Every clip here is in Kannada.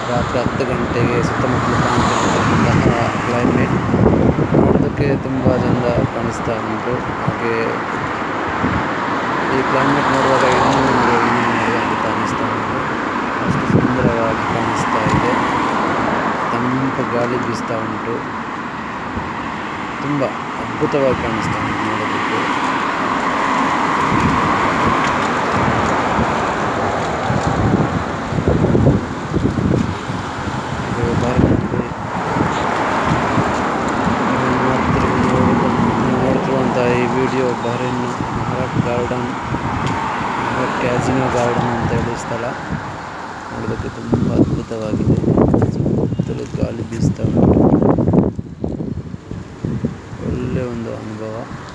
ರಾತ್ರಿ ಹತ್ತು ಗಂಟೆಗೆ ಸುತ್ತಮುತ್ತಲು ಕಾಣ್ತಿರ್ತಕ್ಕಂತಹ ಕ್ಲೈಮೇಟ್ ನೋಡೋದಕ್ಕೆ ತುಂಬ ಚೆಂದ ಕಾಣಿಸ್ತಾ ಉಂಟು ಹಾಗೆ ಈ ಕ್ಲೈಮೇಟ್ ನೋಡುವಾಗ ಇನ್ನೂ ನೋಡುವ ಇನ್ನೂ ನೋಡುವ ಅಂತ ಅನ್ನಿಸ್ತಾ ಉಂಟು ಅಷ್ಟು ಸುಂದರವಾಗಿ ಕಾಣಿಸ್ತಾ ಇದೆ ತಂಪು ಗಾಳಿ ಬೀಸ್ತಾ ಉಂಟು ತುಂಬ ಅದ್ಭುತವಾಗಿ ಕಾಣಿಸ್ತಾ ಉಂಟು ನೋಡೋದಕ್ಕೆ ಇದು ಬಹರ್ನಲ್ಲಿ ನೀವು ನೋಡ್ತಿರು ನೀವು ನೋಡ್ತಿರುವಂಥ ಈ ವಿಡಿಯೋ ಬಹರಿನ್ ಮಹರಟ್ ಗಾರ್ಡನ್ ಮಹರಟ್ ಕ್ಯಾಸಿನೋ ಗಾರ್ಡನ್ ಅಂತ ಹೇಳಿ ಸ್ಥಳ ನೋಡೋದಕ್ಕೆ ತುಂಬ ಅದ್ಭುತವಾಗಿದೆ ಸುತ್ತಲೂ ಗಾಳಿ ಬೀಸ್ತಾ ಉಂಟು ಒಳ್ಳೆಯ ಒಂದು ಅನುಭವ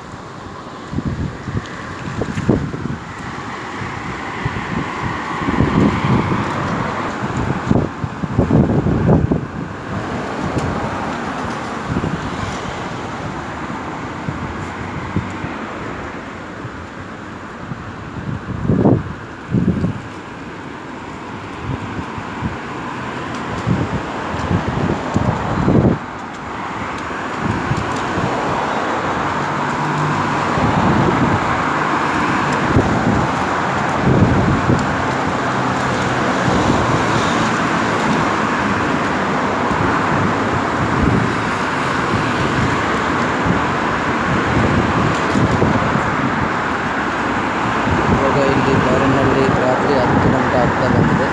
ಇವಾಗ ಇಲ್ಲಿ ಬಾರಿನಲ್ಲಿ ರಾತ್ರಿ ಹತ್ತು ಗಂಟೆ ಆಗ್ತಾ ಬಂದಿದೆ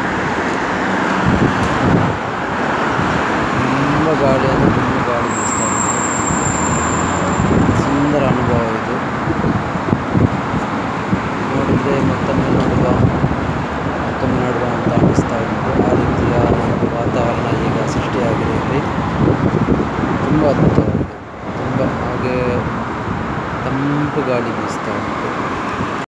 ತುಂಬ ಗಾಳಿ ಅಂದರೆ ತುಂಬ ಗಾಳಿ ಬೀಸ್ತಾ ಉಂಟು ಸುಂದರ ಅನುಭವ ಇದು ನೋಡಿದರೆ ಮತ್ತೊಮ್ಮೆ ನೋಡುವ ಮತ್ತೊಮ್ಮೆ ನೋಡುವ ಅಂತ ಅನ್ನಿಸ್ತಾ ಉಂಟು ಆ ರೀತಿಯ ಒಂದು ವಾತಾವರಣ ಈಗ ಸೃಷ್ಟಿಯಾಗಿದೆ ಇಲ್ಲಿ ತುಂಬ ಅದ್ಭುತವಾಗಿದೆ ತುಂಬ ಹಾಗೆ ತಂಪು ಗಾಳಿ ಬೀಸ್ತಾ ಉಂಟು